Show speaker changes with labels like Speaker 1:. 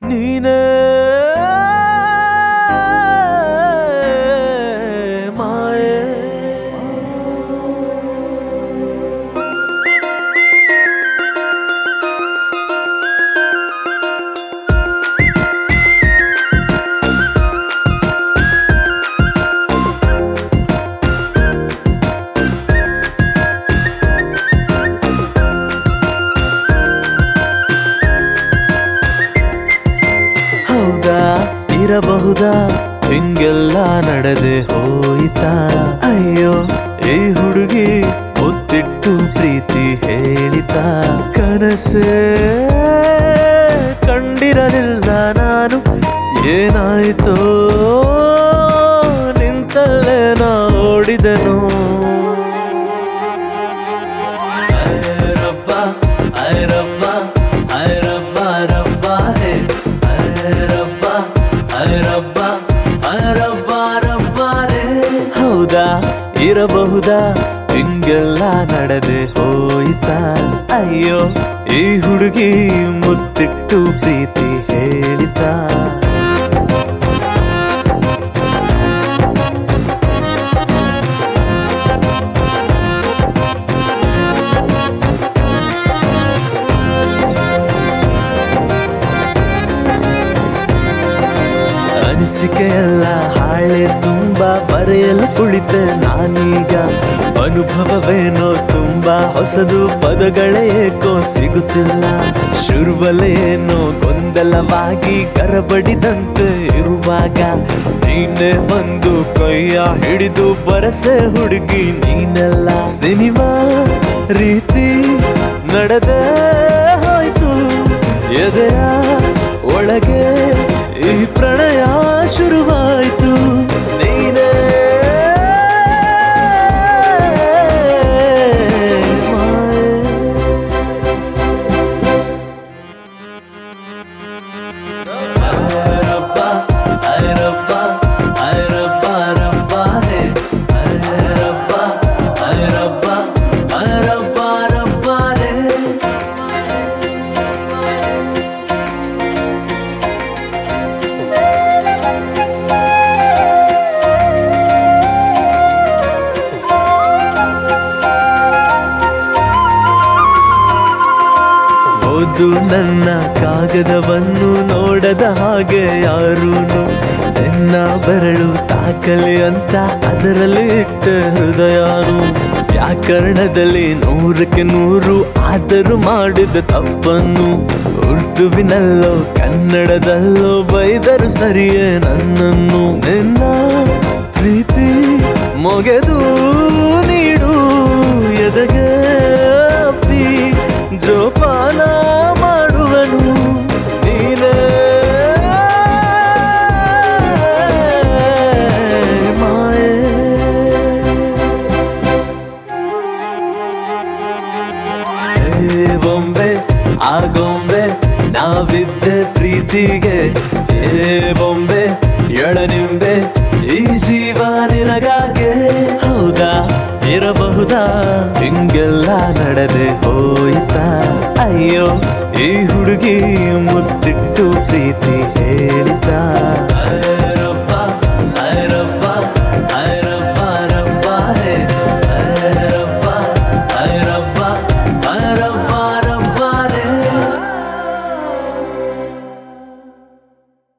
Speaker 1: ನೀನೇ ಮಾಯೆ ಹೌದಾ ಇರಬಹುದಾ ಹಿಂಗೆಲ್ಲ ನಡೆದೆ ಹೋಯ್ತಾ ಅಯ್ಯೋ ಈ ಹುಡುಗಿ ಮುತ್ತಿಟ್ಟು ಪ್ರೀತಿ ಹೇಳಿತಾ ಕನಸೇ ಕಂಡಿರಲಿಲ್ಲ ನಾನು ಏನಾಯಿತೋ ನಿಂತಲ್ಲೇ ನಾ ಓಡಿದೆನು ರಬ್ಬ ಐ ರಬ್ಬ ಐ ರಬ್ಬ ರಬ್ಬ ಹೇ ಐ ರಬ್ಬ ಐ ರಬ್ಬ ಐ ರಬ್ಬ ರಬ್ಬ ರೇ ಹೌದಾ ಇರಬಹುದಾ ಹಿಂಗೆಲ್ಲ ನಡೆದೆ ಹೋಯ್ತಾ ಅಯ್ಯೋ ಈ ಹುಡುಗಿ ಮುತ್ತಿಟ್ಟು ಪ್ರೀತಿ ಹೇಳಿತಾ ಅನಿಸಿಕೆಯಲ್ಲ ಹಾಳೆ ತುಂಬಾ ಬರೆಯಲು ಕುಳಿತೆ ನಾನೀಗ ಅನುಭವವೇನೋ ತುಂಬಾ ಹೊಸದು ಪದಗಳೇ ಏಕೋ ಸಿಗುತ್ತಿಲ್ಲ ಶುರುವಲ್ಲೇ ಏನೋ ಗೊಂದಲವಾಗಿ ಗರಬಡಿದಂತೆ ಇರುವಾಗ ನೀನೆ ಬಂದು ಕೈಯ ಹಿಡಿದು ಬರಸೆ ಹುಡುಗಿ ನೀನೆಲ್ಲ ಸಿನಿಮಾ ರೀತಿ ನಡೆದೇ ಹೋಯ್ತು ಎದೆಯ ಒಳಗೆ ಈ ಪ್ರಣಯ ಶುರುವಾಯ್ತು ನೀನೇ ರಬ್ಬ ಐ ರಬ್ಬ ಐ ರಬ್ಬ ರಬ್ಬ ಹೇ ಐ ರಬ್ಬ ಐ ರಬ್ಬ ಐ ರಬ್ಬ ರಬ್ಬ ರೇ ಓದು ನನ್ನ ಕಾಗದವನ್ನು ನೋಡದ ಹಾಗೆ ಯಾರೂನು ನಿನ್ನ ಬೆರಳು ತಾಕಲಿ ಅಂತ ಅದರಲ್ಲಿ ಇಟ್ಟ ಹೃದಯನು ವ್ಯಾಕರಣದಲ್ಲಿ ನೂರಕ್ಕೆ ನೂರು ಆದರೂ ಮಾಡಿದ ತಪ್ಪನ್ನು ಉರ್ದುವಿನಲ್ಲೋ ಕನ್ನಡದಲ್ಲೋ ಬೈದರು ಸರಿಯೇ ನನ್ನನ್ನು ನಿನ್ನ ಪ್ರೀತಿ ಮೊಗೆದು ನೀಡು ಎದಗೆ ಅಪ್ಪಿ ಜೋಪಾನ ಮಾಡುವನು ನೀನೇ ಮಾಯೆ ಏ ಬೊಂಬೆ ಆ ಗೊಂಬೆ ನಾವಿದ್ದೆ ಪ್ರೀತಿಗೆ ಏ ಬೊಂಬೆ ಎಳನಿಂಬೆ ಈ ಜೀವ ನಿನಗಾಗೆ ಹೌದಾ ಇರಬಹುದಾ ಹಿಂಗೆಲ್ಲ ನಡೆದೆ ಹೋಯ್ತಾ ಅಯ್ಯೋ ಈ ಹುಡುಗಿ ಮುತ್ತಿಟ್ಟು